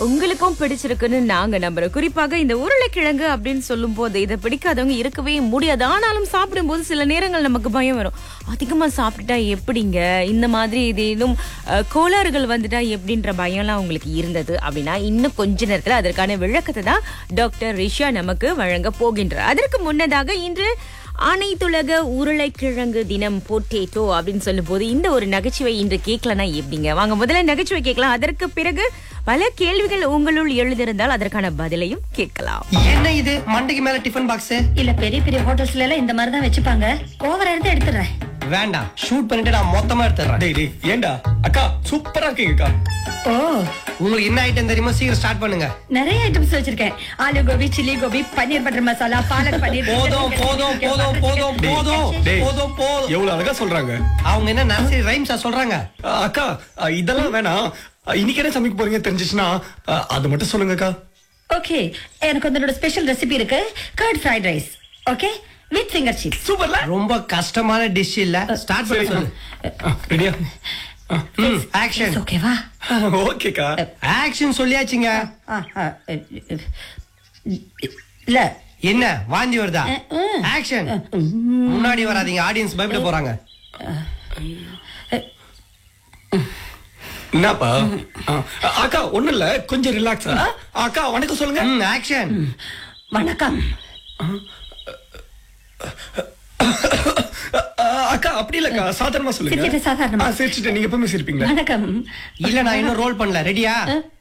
உங்களுக்கும் பிடிச்சிருக்குன்னு நாங்க நம்புறோம் குறிப்பாக இந்த உருளைக்கிழங்கு அப்படின்னு சொல்லும் போது இதை பிடிக்காதவங்க இருக்கவே முடியாது ஆனாலும் சாப்பிடும்போது சில நேரங்கள் நமக்கு பயம் வரும் அதிகமா சாப்பிட்டுட்டா எப்படிங்க இந்த மாதிரி ஏதேனும் அஹ், கோளாறுகள் வந்துட்டா எப்படின்ற பயம்லாம் உங்களுக்கு இருந்தது அப்படின்னா இன்னும் கொஞ்ச நேரத்துல அதற்கான விளக்கத்தை தான் டாக்டர் ரிஷா நமக்கு வழங்க போகின்றார் அதற்கு முன்னதாக இன்று அனைத்துலக உருளைக்கிழங்கு தினம் பொட்டேட்டோ அப்படின்னு சொல்லும் போது இந்த ஒரு நகைச்சுவை இன்று கேட்கலனா எப்படிங்க வாங்க முதல்ல நகைச்சுவை கேட்கலாம் அதற்கு பிறகு பல கேள்விகள் உங்களுள் எழுதியிருந்தால் அதற்கான பதிலையும் கேட்கலாம் என்ன இது மண்டைக்கு மேல டிஃபன் பாக்ஸ் இல்ல பெரிய பெரிய ஹோட்டல்ஸ்ல எல்லாம் இந்த மாதிரி தான் வச்சுப்பாங்க ஓவரா இருந்து எடுத்துறேன் வேண்டாம் ஷூட் பண்ணிட்டு நான் மொத்தமா எடுத்துறேன் டேய் டேய் ஏண்டா அக்கா சூப்பரா இருக்கீங்கக்கா ஓ உங்களுக்கு என்ன ஐட்டம் தெரியுமா சீக்கிரம் ஸ்டார்ட் பண்ணுங்க நிறைய ஐட்டம்ஸ் வச்சிருக்கேன் ஆலு கோபி சில்லி கோபி பன்னீர் பட்டர் மசாலா பாலக் பன்னீர் போதும் போதும் போதும் போதும் போதும் டேய். போதும் போதும் எவ்வளவு அழகா சொல்றாங்க அவங்க என்ன நர்சரி ரைம்ஸா சொல்றாங்க அஹ், அக்கா அஹ், இதெல்லாம் வேணாம் அஹ், இன்னைக்கு என்ன சமைக்க போறீங்க தெரிஞ்சிச்சுன்னா அஹ், அது மட்டும் சொல்லுங்கக்கா ஓகே எனக்கு வந்து என்னோட ஸ்பெஷல் ரெசிபி இருக்கு curd fried rice okay with finger chips சூப்பர்ல ரொம்ப கஷ்டமான டிஷ் இல்ல ஸ்டார்ட் பண்ண சொல்லு ரெடியா ஆக்ஷன் ஓகேவா ஓகேக்கா ஆக்ஷன் சொல்லியாச்சுங்க இல்ல என்ன வாந்தி வருதா அஹ், அஹ். ஆக்ஷன் முன்னாடி வராதீங்க ஆடியன்ஸ் பயப்பட போறாங்க என்னப்பா அஹ், அக்கா ஒண்ணு இல்ல கொஞ்சம் ரிலாக்ஸா அக்கா வணக்கம் சொல்லுங்க ஆக்ஷன் வணக்கம் அஹ், அக்கா அப்படி இல்லக்கா சாதாரணமா சொல்லுங்க சிரிச்சிட்டு சாதாரணமா. ஆ, சிரிச்சிட்டு நீங்க எப்பவுமே சிரிப்பீங்களா வணக்கம் இல்ல நான் இன்னும் ரோல் பண்ணல ரெடியா அஹ்,